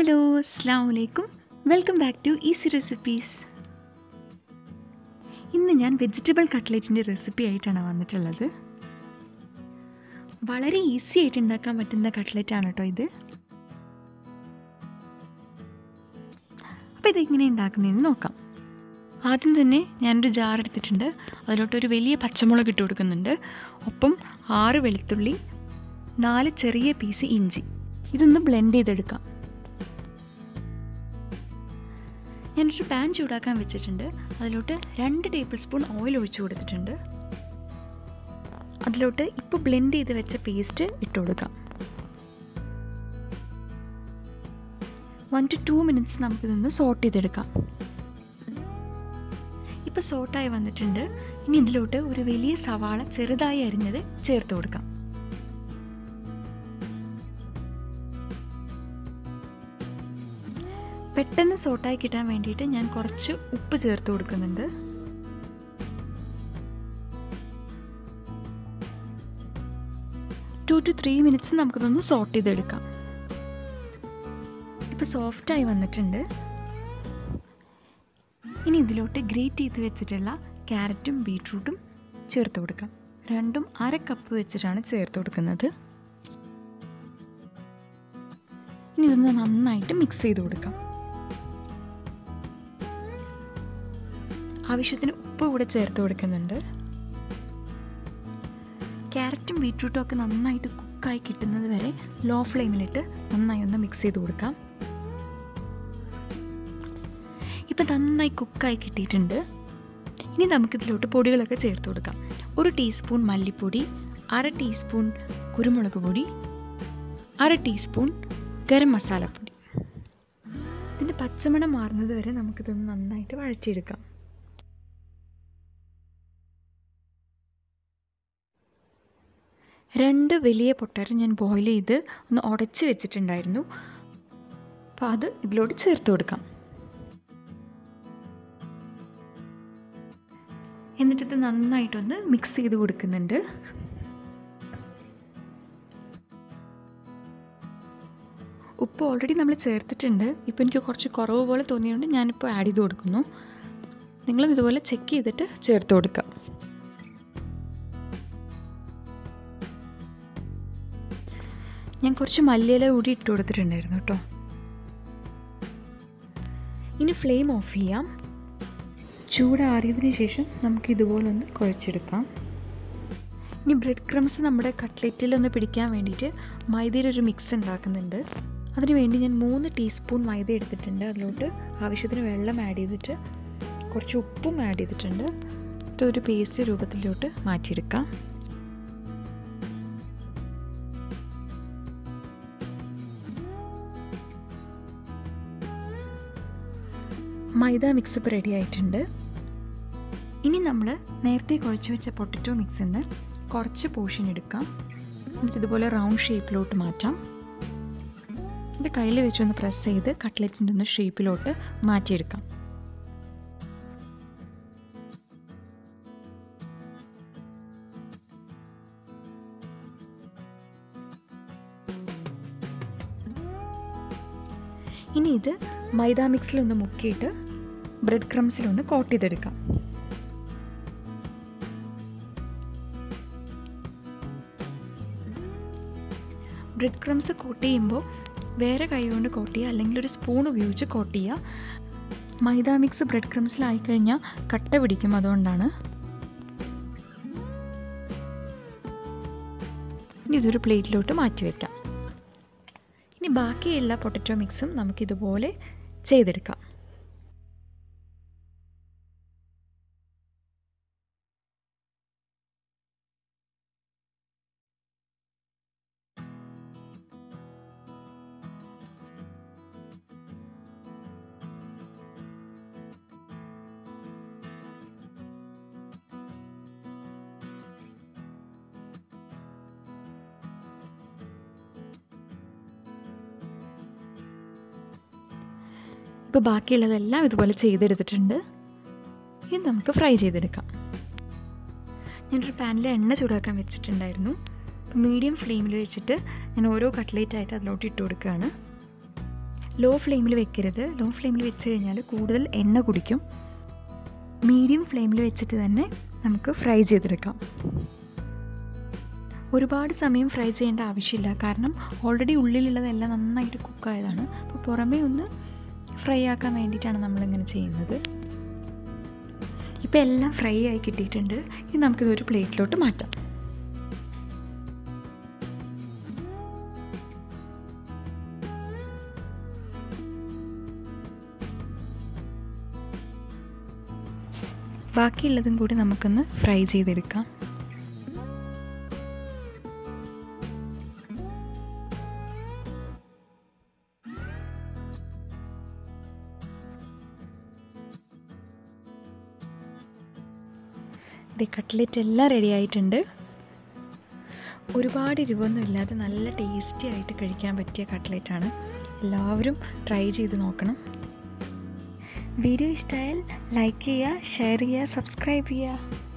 hello അസ്സാം വലൈക്കും welcome back to easy recipes ഇന്ന് ഞാൻ വെജിറ്റബിൾ കട്ട്ലേറ്റിൻ്റെ റെസിപ്പി ആയിട്ടാണ് വന്നിട്ടുള്ളത് വളരെ ഈസി ആയിട്ട് ഉണ്ടാക്കാൻ പറ്റുന്ന കട്ട്ലേറ്റ് ആണ് കേട്ടോ ഇത് അപ്പോൾ ഇതെങ്ങനെ ഉണ്ടാക്കുന്നതെന്ന് നോക്കാം ആദ്യം തന്നെ ഞാനൊരു ജാർ എടുത്തിട്ടുണ്ട് അതിലോട്ടൊരു വലിയ പച്ചമുളക് ഇട്ട് കൊടുക്കുന്നുണ്ട് ഒപ്പം ആറ് വെളുത്തുള്ളി നാല് ചെറിയ പീസ് ഇഞ്ചി ഇതൊന്ന് ബ്ലെൻഡ് ചെയ്തെടുക്കാം ഞാനൊരു പാൻ ചൂടാക്കാൻ വെച്ചിട്ടുണ്ട് അതിലോട്ട് രണ്ട് ടേബിൾ സ്പൂൺ ഓയിൽ ഒഴിച്ചു കൊടുത്തിട്ടുണ്ട് അതിലോട്ട് ഇപ്പോൾ ബ്ലെൻഡ് ചെയ്ത് വെച്ച പേസ്റ്റ് ഇട്ട് കൊടുക്കാം വൺ ടു ടു മിനിറ്റ്സ് നമുക്കിതൊന്ന് സോട്ട് ചെയ്തെടുക്കാം ഇപ്പോൾ സോട്ടായി വന്നിട്ടുണ്ട് ഇനി ഇതിലോട്ട് ഒരു വലിയ സവാള ചെറുതായി അരിഞ്ഞത് ചേർത്ത് കൊടുക്കാം പെട്ടെന്ന് സോട്ടായി കിട്ടാൻ വേണ്ടിയിട്ട് ഞാൻ കുറച്ച് ഉപ്പ് ചേർത്ത് കൊടുക്കുന്നുണ്ട് ടു ടു ത്രീ മിനിറ്റ്സ് നമുക്കിതൊന്ന് സോട്ട് ചെയ്തെടുക്കാം ഇപ്പോൾ സോഫ്റ്റായി വന്നിട്ടുണ്ട് ഇനി ഇതിലോട്ട് ഗ്രേറ്റ് ചെയ്ത് വെച്ചിട്ടുള്ള ക്യാരറ്റും ബീട്രൂട്ടും ചേർത്ത് കൊടുക്കാം രണ്ടും അര കപ്പ് വെച്ചിട്ടാണ് ചേർത്ത് കൊടുക്കുന്നത് ഇനി ഇതൊന്ന് നന്നായിട്ട് മിക്സ് ചെയ്ത് കൊടുക്കാം ആവശ്യത്തിന് ഉപ്പ് കൂടെ ചേർത്ത് കൊടുക്കുന്നുണ്ട് ക്യാരറ്റും ബീട്രൂട്ടും ഒക്കെ നന്നായിട്ട് കുക്കായി കിട്ടുന്നത് വരെ ലോ ഫ്ലെയിമിലിട്ട് നന്നായി ഒന്ന് മിക്സ് ചെയ്ത് കൊടുക്കാം ഇപ്പം നന്നായി കുക്കായി കിട്ടിയിട്ടുണ്ട് ഇനി നമുക്കിതിലോട്ട് പൊടികളൊക്കെ ചേർത്ത് കൊടുക്കാം ഒരു ടീസ്പൂൺ മല്ലിപ്പൊടി അര ടീസ്പൂൺ കുരുമുളക് പൊടി അര ടീസ്പൂൺ ഗരം മസാലപ്പൊടി ഇതിൻ്റെ പച്ചമണം മാറുന്നത് വരെ നമുക്കിതൊന്ന് നന്നായിട്ട് വഴറ്റിയെടുക്കാം രണ്ട് വലിയ പൊട്ടാറ്റോ ഞാൻ ബോയിൽ ചെയ്ത് ഒന്ന് ഉടച്ച് വെച്ചിട്ടുണ്ടായിരുന്നു അപ്പോൾ അത് ഇതിലോട്ട് ചേർത്ത് കൊടുക്കാം എന്നിട്ടിത് നന്നായിട്ടൊന്ന് മിക്സ് ചെയ്ത് കൊടുക്കുന്നുണ്ട് ഉപ്പ് ഓൾറെഡി നമ്മൾ ചേർത്തിട്ടുണ്ട് ഇപ്പോൾ എനിക്ക് കുറച്ച് കുറവ് പോലെ തോന്നിയതുകൊണ്ട് ഞാനിപ്പോൾ ആഡ് ചെയ്ത് കൊടുക്കുന്നു നിങ്ങളും ഇതുപോലെ ചെക്ക് ചെയ്തിട്ട് ചേർത്ത് കൊടുക്കുക ഞാൻ കുറച്ച് മല്ലിയില കൂടി ഇട്ട് കൊടുത്തിട്ടുണ്ടായിരുന്നു കേട്ടോ ഇനി ഫ്ലെയിം ഓഫ് ചെയ്യാം ചൂടാറിയതിന് ശേഷം നമുക്ക് ഇതുപോലൊന്ന് കുഴച്ചെടുക്കാം ഇനി ബ്രെഡ് ക്രംസ് നമ്മുടെ കട്ട്ലറ്റിലൊന്ന് പിടിക്കാൻ വേണ്ടിയിട്ട് മൈദയുടെ ഒരു മിക്സ് ഉണ്ടാക്കുന്നുണ്ട് അതിന് വേണ്ടി ഞാൻ മൂന്ന് ടീസ്പൂൺ മൈദ എടുത്തിട്ടുണ്ട് അതിലോട്ട് ആവശ്യത്തിന് വെള്ളം ആഡ് ചെയ്തിട്ട് കുറച്ച് ഉപ്പും ആഡ് ചെയ്തിട്ടുണ്ട് ഇതൊരു പേസ്റ്റ് രൂപത്തിലോട്ട് മാറ്റിയെടുക്കാം മൈദ മിക്സ് ഇപ്പോൾ റെഡി ആയിട്ടുണ്ട് ഇനി നമ്മൾ നേരത്തെ കുഴച്ച് വെച്ച പൊട്ടറ്റോ മിക്സിൽ നിന്ന് കുറച്ച് പോർഷൻ എടുക്കാം എന്നിട്ട് ഇതുപോലെ റൗണ്ട് ഷേപ്പിലോട്ട് മാറ്റാം എൻ്റെ കയ്യിൽ വെച്ചൊന്ന് പ്രസ് ചെയ്ത് കട്ട്ലറ്റിൻ്റെ ഒന്ന് ഷേപ്പിലോട്ട് മാറ്റിയെടുക്കാം ഇനി ഇത് മൈദ മിക്സിലൊന്ന് മുക്കിയിട്ട് ബ്രെഡ് ക്രംസിലൊന്ന് കോട്ട് ചെയ്തെടുക്കാം ബ്രെഡ് ക്രംസ് കോട്ട് ചെയ്യുമ്പോൾ വേറെ കൈ കൊണ്ട് കോട്ട് ചെയ്യുക അല്ലെങ്കിൽ ഒരു സ്പൂൺ ഉപയോഗിച്ച് കോട്ട് ചെയ്യുക മൈദ മിക്സ് ബ്രെഡ് ക്രംസിലായി കഴിഞ്ഞാൽ കട്ട പിടിക്കും അതുകൊണ്ടാണ് ഇനി ഇതൊരു പ്ലേറ്റിലോട്ട് മാറ്റി വയ്ക്കാം ഇനി ബാക്കിയുള്ള പൊട്ടറ്റോ മിക്സും നമുക്കിതുപോലെ ചെയ്തെടുക്കാം ഇപ്പോൾ ബാക്കിയുള്ളതെല്ലാം ഇതുപോലെ ചെയ്തെടുത്തിട്ടുണ്ട് ഇനി നമുക്ക് ഫ്രൈ ചെയ്തെടുക്കാം ഞാനൊരു പാനിൽ എണ്ണ ചൂടാക്കാൻ വെച്ചിട്ടുണ്ടായിരുന്നു മീഡിയം ഫ്ലെയിമിൽ വെച്ചിട്ട് ഞാൻ ഓരോ കട്ട്ലേറ്റ് ആയിട്ട് അതിലോട്ട് ഇട്ട് കൊടുക്കുകയാണ് ലോ ഫ്ലെയിമിൽ വെക്കരുത് ലോ ഫ്ലെയിമിൽ വെച്ച് കഴിഞ്ഞാൽ കൂടുതൽ എണ്ണ കുടിക്കും മീഡിയം ഫ്ലെയിമിൽ വെച്ചിട്ട് തന്നെ നമുക്ക് ഫ്രൈ ചെയ്തെടുക്കാം ഒരുപാട് സമയം ഫ്രൈ ചെയ്യേണ്ട ആവശ്യമില്ല കാരണം ഓൾറെഡി ഉള്ളിലുള്ളതെല്ലാം നന്നായിട്ട് കുക്കായതാണ് അപ്പോൾ പുറമേ ഒന്ന് ഫ്രൈ ആക്കാൻ വേണ്ടിയിട്ടാണ് നമ്മളിങ്ങനെ ചെയ്യുന്നത് ഇപ്പോൾ എല്ലാം ഫ്രൈ ആയി കിട്ടിയിട്ടുണ്ട് ഇനി നമുക്കിതൊരു പ്ലേറ്റിലോട്ട് മാറ്റാം ബാക്കിയുള്ളതും കൂടി നമുക്കൊന്ന് ഫ്രൈ ചെയ്തെടുക്കാം ഇത് കട്ട്ലറ്റ് എല്ലാം റെഡി ആയിട്ടുണ്ട് ഒരുപാട് എരിവൊന്നും ഇല്ലാതെ നല്ല ടേസ്റ്റി ആയിട്ട് കഴിക്കാൻ പറ്റിയ കട്ട്ലറ്റാണ് എല്ലാവരും ട്രൈ ചെയ്ത് നോക്കണം വീഡിയോ ഇഷ്ടമായാൽ ലൈക്ക് ചെയ്യുക ഷെയർ ചെയ്യുക സബ്സ്ക്രൈബ് ചെയ്യുക